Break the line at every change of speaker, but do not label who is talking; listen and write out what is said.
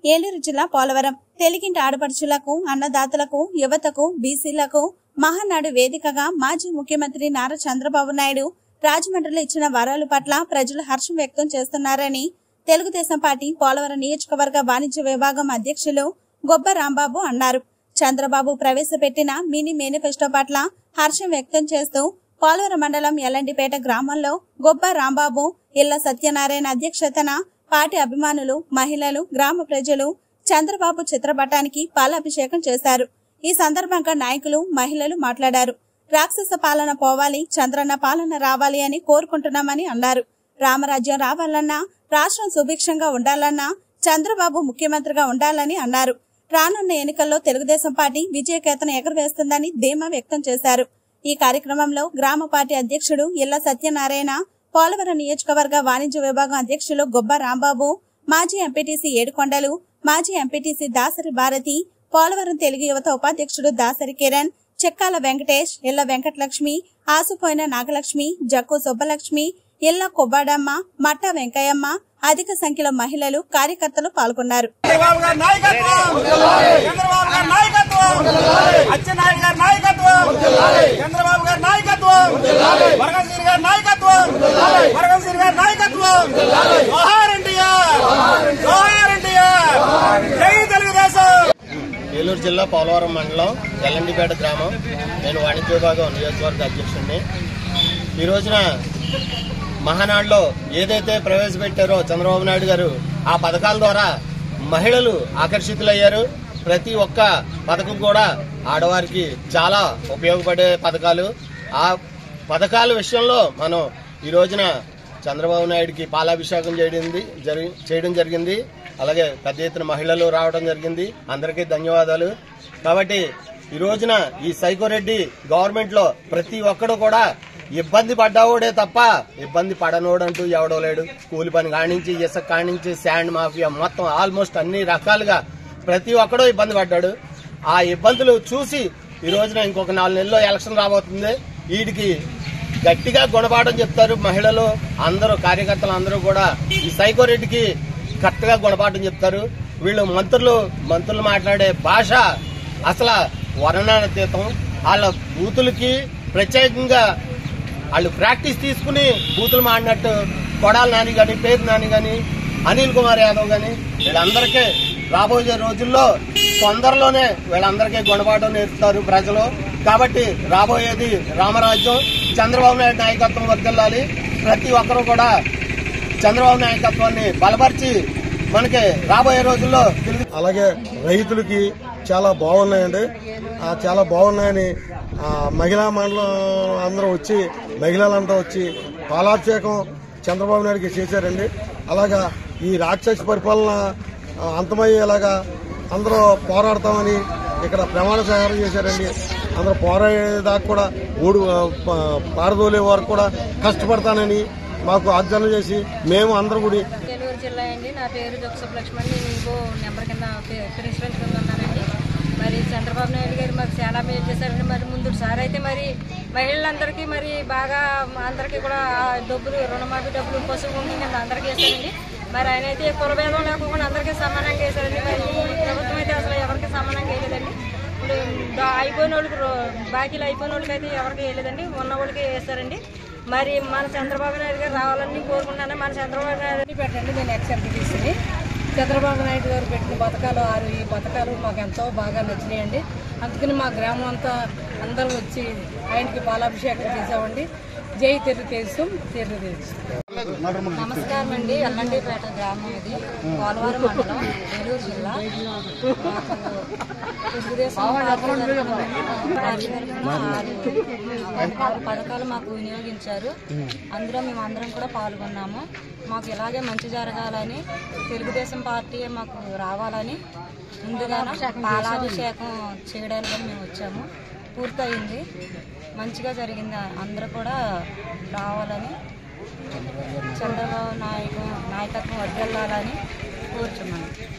ఏలూరు జిల్లా పోలవరం తెలుగింటి ఆడపడుచులకు అన్నదాతలకు యువతకు బీసీలకు మహానాడు వేదికగా మాజీ ముఖ్యమంత్రి నారా చంద్రబాబు నాయుడు రాజమండ్రిలో ఇచ్చిన వరాల పట్ల ప్రజలు హర్షం వ్యక్తం చేస్తున్నారని తెలుగుదేశం పార్టీ పోలవరం నియోజకవర్గ వాణిజ్య విభాగం అధ్యక్షులు గొబ్బ రాంబాబు అన్నారు చంద్రబాబు ప్రవేశపెట్టిన మినీ మేనిఫెస్టో పట్ల హర్షం వ్యక్తం చేస్తూ పోలవరం మండలం ఎల్లండిపేట గ్రామంలో గొబ్బ రాంబాబు ఇళ్ల సత్యనారాయణ అధ్యక్షతన పార్టీ అభిమానులు మహిళలు గ్రామ ప్రజలు చంద్రబాబు చిత్రపటానికి పాలాభిషేకం చేశారు ఈ సందర్భంగా నాయకులు మహిళలు మాట్లాడారు రాక్షస పాలన పోవాలి చంద్రన్న పాలన రావాలి అని కోరుకుంటున్నామని అన్నారు రామరాజ్యం రావాలన్నా రాష్ట్రం సుభిక్షంగా ఉండాలన్నా చంద్రబాబు ముఖ్యమంత్రిగా ఉండాలని అన్నారు రానున్న ఎన్నికల్లో తెలుగుదేశం పార్టీ విజయకేతన ఎగరవేస్తుందని ధీమా వ్యక్తం చేశారు ఈ కార్యక్రమంలో గ్రామ పార్టీ అధ్యక్షుడు ఇళ్ల సత్యనారాయణ పోలవరం నియోజకవర్గ వాణిజ్య విభాగం అధ్యక్షులు గొబ్బ రాంబాబు మాజీ ఎంపీటీసీ ఏడుకొండలు మాజీ ఎంపీటీసీ దాసరి భారతి పోలవరం తెలుగు యువత ఉపాధ్యక్షుడు దాసరి కిరణ్ చెక్కాల వెంకటేష్ ఇళ్ల వెంకటలక్ష్మి ఆసుపోయిన నాగలక్ష్మి జక్కు సుబ్బలక్ష్మి ఇళ్ల కొబ్బాడమ్మ మట్ట వెంకయ్యమ్మ అధిక సంఖ్యలో మహిళలు కార్యకర్తలు పాల్గొన్నారు
చంద్రబాబు గారి నాయకత్వం చంద్రబాబు గారి నాయకత్వం అచ్చెన్నాయుడు గారి నాయకత్వం చంద్రబాబు గారి నాయకత్వం వరగంశ్రీ గారి నాయకత్వం వరగంశ్రీ గారి నాయకత్వం జోహార్ ఎన్టీఆర్ జోహార్ ఎన్టీఆర్ జై తెలుగుదేశం
ఏలూరు జిల్లా పోలవరం మండలం ఎల్లండిపేట గ్రామం నేను వాణిజ్య విభాగం నియోజకవర్గ అధ్యక్షుడిని ఈ రోజున మహానాడులో ఏదైతే ప్రవేశపెట్టారో చంద్రబాబు నాయుడు గారు ఆ పథకాల ద్వారా మహిళలు ఆకర్షితులయ్యారు ప్రతి ఒక్క పథకం కూడా ఆడవారికి చాలా ఉపయోగపడే పథకాలు ఆ పథకాల విషయంలో మనం ఈ రోజున చంద్రబాబు నాయుడికి పాలాభిషేకం చేయడింది జరి- చేయడం జరిగింది అలాగే పెద్ద ఎత్తున మహిళలు రావడం జరిగింది అందరికీ ధన్యవాదాలు కాబట్టి ఈ రోజున ఈ సైకోరెడ్డి గవర్నమెంట్ లో ప్రతి ఒక్కడు కూడా ఇబ్బంది పడ్డావుడే తప్ప ఇబ్బంది పడనోడంటూ ఎవడో లేడు కూలి పని కానించి ఇసుక కానించి శాండ్ మాఫియా మొత్తం ఆల్మోస్ట్ అన్ని రకాలుగా ప్రతి ఒక్కడూ ఇబ్బంది పడ్డాడు ఆ ఇబ్బందులు చూసి ఈ రోజున ఇంకొక నాలుగు నెలల్లో ఎలక్షన్ రాబోతుంది వీటికి గట్టిగా గుణపాఠం చెప్తారు మహిళలు అందరూ కార్యకర్తలు అందరూ కూడా ఈ సైకో రెడ్డికి కరెక్ట్ గా గుణపాఠం చెప్తారు వీళ్ళు మంత్రులు మంత్రులు మాట్లాడే భాష అసలు వర్ణనాతీతం వాళ్ళ బూతులకి ప్రత్యేకంగా వాళ్ళు ప్రాక్టీస్ తీసుకుని బూతులు మాడినట్టు కొడాల నాని గాని పేరు నాని గాని అనిల్ కుమార్ యాదవ్ గాని వీళ్ళందరికీ రాబోయే రోజుల్లో తొందరలోనే వీళ్ళందరికీ గుణపాఠం నేర్పుతారు ప్రజలు కాబట్టి రాబోయేది రామరాజ్యం చంద్రబాబు నాయుడు నాయకత్వం వర్దిల్లాలి ప్రతి ఒక్కరూ కూడా చంద్రబాబు నాయకత్వాన్ని బలపరిచి మనకి రాబోయే రోజుల్లో తిరిగి
అలాగే రైతులకి చాలా బాగున్నాయండి ఆ, చాలా బాగున్నాయని ఆ, మహిళా మండలం అందరూ వచ్చి మహిళలంతా వచ్చి పాలాభిషేకం చంద్రబాబు నాయుడుకి చేశారండి అలాగా ఈ రాక్షస పరిపాలన ఆ, అంతమయ్యేలాగా అందరూ పోరాడతామని ఇక్కడ ప్రమాణ స్వీకారం చేశారండి అందరూ పోరాడేదాకా కూడా ఊడు ఆ, ప- పారదోలే వరకు కూడా కష్టపడతానని మాకు వాగ్దానం చేసి మేము అందరం కూడా
ఏలూరు జిల్లా అండి నా పేరు జోసఫ్ లక్ష్మణ్ నేను ఇంకో నెంబర్ కింద పే- ప్రిన్సిపల్ కింద ఉన్నానండి మరి చంద్రబాబు నాయుడు గారు మాకు చాలా మేలు చేశారండి మరి ముందు సార్ అయితే మరి మహిళలందరికీ మరి బాగా అందరికీ కూడా ఆ డబ్బులు రుణమాఫీ డబ్బులు పశువు భూమి కింద అందరికీ వేశారండి మరి ఆయన అయితే కులభేదం లేకుండా అందరికీ సమానంగా వేశారండి మరి ఈ ప్రభుత్వం అయితే అసలు ఎవరికి సమానంగా వేయలేదండి ఇప్పుడు దా- అయిపోయిన వాళ్ళకి రో- బాకీలు అయిపోయిన వాళ్ళకి అయితే ఎవరికి వేయలేదండి ఉన్న వాళ్ళకి వేస్తారండి మరి మన చంద్రబాబు నాయుడు గారు రావాలని కోరుకుంటున్నాను మన చంద్రబాబు నాయుడు పెట్టండి నేను ఎక్స్ఎంపీటీసీని చంద్రబాబు నాయుడు గారు పెట్టిన పథకాలు ఆరు ఈ పథకాలు మాకు ఎంతో బాగా నచ్చినాయండి అందుకని మా గ్రామం అంతా అందరం వచ్చి ఆయనకి పాలాభిషేకం చేసామండి జై తెలుగుదేశం తెలుగుదేశం నమస్కారం అండి ఎల్లండిపేట గ్రామం ఇది పోలవరం మండలం ఏలూరు జిల్లా మాకు తెలుగుదేశం పార్టీ తరఫున పార్టీ తరఫున ఆరు ఆరు పథకాలు మాకు వినియోగించారు అందులో మేము అందరం కూడా పాల్గొన్నాము మాకు ఇలాగే మంచి జరగాలని తెలుగుదేశం పార్టీ మాకు రావాలని ముందుగానే పాలాభిషేకం చేయడానికి మేము వచ్చాము పూర్తయింది మంచిగా జరిగింది అందరూ కూడా రావాలని చంద్రబాబు నాయకు నాయకత్వం వర్దిల్లాలని కోరుచున్నాను